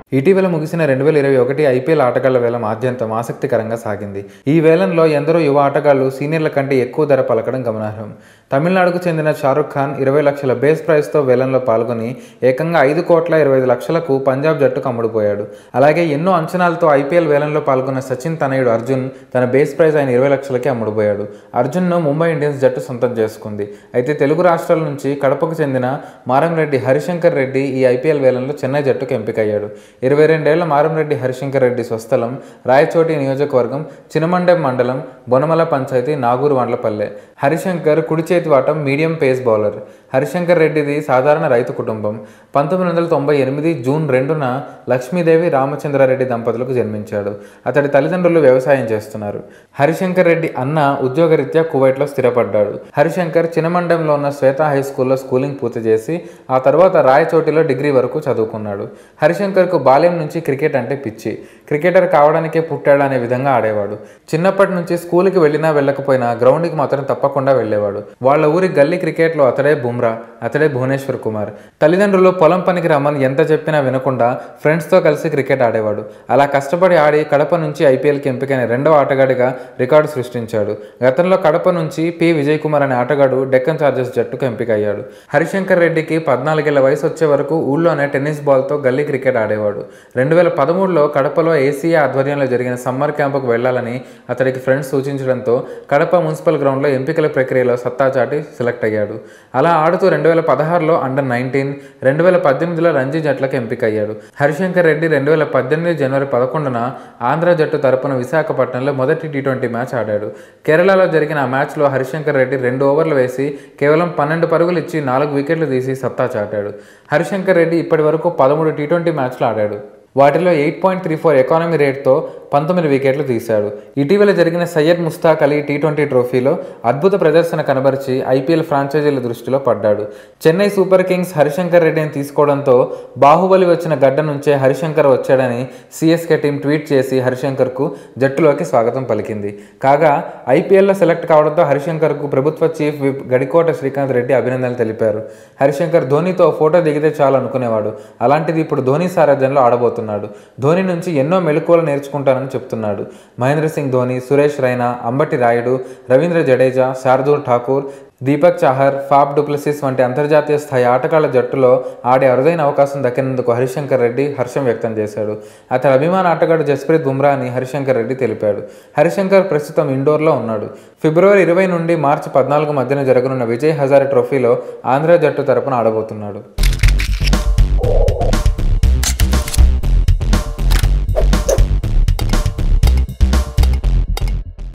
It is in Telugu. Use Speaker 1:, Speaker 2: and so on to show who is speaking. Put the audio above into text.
Speaker 1: ఇటీవల ముగిసిన రెండు వేల ఇరవై ఒకటి ఐపీఎల్ ఆటగాళ్ల వేలం ఆద్యంతం ఆసక్తికరంగా సాగింది ఈ వేలంలో ఎందరో యువ ఆటగాళ్లు సీనియర్ల కంటే ఎక్కువ ధర పలకడం గమనార్హం తమిళనాడుకు చెందిన షారుఖ్ ఖాన్ ఇరవై లక్షల బేస్ ప్రైస్తో వేలంలో పాల్గొని ఏకంగా ఐదు కోట్ల ఇరవై ఐదు లక్షలకు పంజాబ్ జట్టుకు అమ్ముడుపోయాడు అలాగే ఎన్నో అంచనాలతో ఐపీఎల్ వేలంలో పాల్గొన్న సచిన్ తనయుడు అర్జున్ తన బేస్ ప్రైస్ అయిన ఇరవై లక్షలకి అమ్ముడుపోయాడు అర్జున్ను ముంబై ఇండియన్స్ జట్టు సొంతం చేసుకుంది అయితే తెలుగు రాష్ట్రాల నుంచి కడపకు చెందిన మారంరెడ్డి హరిశంకర్ రెడ్డి ఈ ఐపీఎల్ వేలంలో చెన్నై జట్టుకు ఎంపికయ్యాడు ఇరవై రెండేళ్ల మారంరెడ్డి హరిశంకర్ రెడ్డి స్వస్థలం రాయచోటి నియోజకవర్గం చినమండెం మండలం బొనమల పంచాయతీ నాగూరు వండ్లపల్లె హరిశంకర్ కుడి చేతి వాటం మీడియం పేస్ బౌలర్ హరిశంకర్ రెడ్డిది సాధారణ రైతు కుటుంబం పంతొమ్మిది వందల తొంభై ఎనిమిది జూన్ రెండున లక్ష్మీదేవి రామచంద్రారెడ్డి దంపతులకు జన్మించాడు అతడి తల్లిదండ్రులు వ్యవసాయం చేస్తున్నారు హరిశంకర్ రెడ్డి అన్న ఉద్యోగరీత్యా కువైట్లో స్థిరపడ్డాడు హరిశంకర్ చినమండంలో ఉన్న శ్వేత హై స్కూల్లో స్కూలింగ్ పూర్తి చేసి ఆ తర్వాత రాయచోటిలో డిగ్రీ వరకు చదువుకున్నాడు హరిశంకర్కు బాల్యం నుంచి క్రికెట్ అంటే పిచ్చి క్రికెటర్ కావడానికే పుట్టాడు అనే విధంగా ఆడేవాడు చిన్నప్పటి నుంచి స్కూల్కి వెళ్ళినా వెళ్ళకపోయినా గ్రౌండ్కి మాత్రం తప్పకుండా వెళ్ళేవాడు వాళ్ళ ఊరి గల్లీ క్రికెట్లో అతడే బుమ్రా అతడే భువనేశ్వర్ కుమార్ తల్లిదండ్రులు పొలం పనికి రమ్మని ఎంత చెప్పినా వినకుండా ఫ్రెండ్స్తో కలిసి క్రికెట్ ఆడేవాడు అలా కష్టపడి ఆడి కడప నుంచి ఐపీఎల్కి ఎంపికైన రెండవ ఆటగాడిగా రికార్డు సృష్టించాడు గతంలో కడప నుంచి పి విజయ్ కుమార్ అనే ఆటగాడు డెక్కన్ చార్జర్స్ జట్టుకు ఎంపికయ్యాడు హరిశంకర్ రెడ్డికి పద్నాలుగేళ్ల వయసు వచ్చే వరకు ఊళ్ళోనే టెన్నిస్ బాల్తో గల్లీ క్రికెట్ ఆడేవాడు రెండు వేల పదమూడులో కడపలో ఏసీఏ ఆధ్వర్యంలో జరిగిన సమ్మర్ క్యాంపుకు వెళ్లాలని అతడికి ఫ్రెండ్స్ సూచించడంతో కడప మున్సిపల్ గ్రౌండ్లో ఎంపికల ప్రక్రియలో సత్తా చాటి సెలెక్ట్ అయ్యాడు అలా ఆడుతూ రెండు వేల పదహారులో అండర్ నైన్టీన్ రెండు వేల పద్దెనిమిదిలో రంజీ జట్లకు ఎంపికయ్యాడు హరిశంకర్ రెడ్డి రెండు వేల పద్దెనిమిది జనవరి పదకొండున ఆంధ్ర జట్టు తరపున విశాఖపట్నంలో మొదటి టీ ట్వంటీ మ్యాచ్ ఆడాడు కేరళలో జరిగిన ఆ మ్యాచ్లో హరిశంకర్ రెడ్డి రెండు ఓవర్లు వేసి కేవలం పన్నెండు పరుగులు ఇచ్చి నాలుగు వికెట్లు తీసి సత్తా చాటాడు హరిశంకర్ రెడ్డి ఇప్పటి వరకు పదమూడు టీ ట్వంటీ మ్యాచ్లు ఆడాడు వాటిలో eight point three four economy రేట్తో పంతొమ్మిది వికెట్లు తీశాడు ఇటీవల జరిగిన సయ్యద్ ముస్తాక్ అలీ టీ ట్వంటీ ట్రోఫీలో అద్భుత ప్రదర్శన కనబరిచి ఐపీఎల్ ఫ్రాంచైజీల దృష్టిలో పడ్డాడు చెన్నై సూపర్ కింగ్స్ హరిశంకర్ రెడ్డిని తీసుకోవడంతో బాహుబలి వచ్చిన గడ్డ నుంచే హరిశంకర్ వచ్చాడని సిఎస్కే టీం ట్వీట్ చేసి హరిశంకర్కు జట్టులోకి స్వాగతం పలికింది కాగా ఐపీఎల్లో సెలెక్ట్ కావడంతో హరిశంకర్కు ప్రభుత్వ చీఫ్ విప్ గడికోట శ్రీకాంత్ రెడ్డి అభినందనలు తెలిపారు హరిశంకర్ ధోనితో ఫోటో దిగితే చాలు అనుకునేవాడు అలాంటిది ఇప్పుడు ధోని సారథ్యంలో ఆడబోతున్నాడు ధోని నుంచి ఎన్నో మెలకువలు నేర్చుకుంటానని చెప్తున్నాడు మహేంద్ర సింగ్ ధోని సురేష్ రైనా అంబటి రాయుడు రవీంద్ర జడేజా శార్దూల్ ఠాకూర్ దీపక్ చాహర్ ఫాబ్ డూప్లసిస్ వంటి అంతర్జాతీయ స్థాయి ఆటగాళ్ల జట్టులో ఆడే అరుదైన అవకాశం దక్కినందుకు హరిశంకర్ రెడ్డి హర్షం వ్యక్తం చేశాడు అతడి అభిమాన ఆటగాడు జస్ప్రీత్ బుమ్రా అని హరిశంకర్ రెడ్డి తెలిపాడు హరిశంకర్ ప్రస్తుతం ఇండోర్లో ఉన్నాడు ఫిబ్రవరి ఇరవై నుండి మార్చి పద్నాలుగు మధ్యన జరగనున్న విజయ్ హజారే ట్రోఫీలో ఆంధ్ర జట్టు తరపున ఆడబోతున్నాడు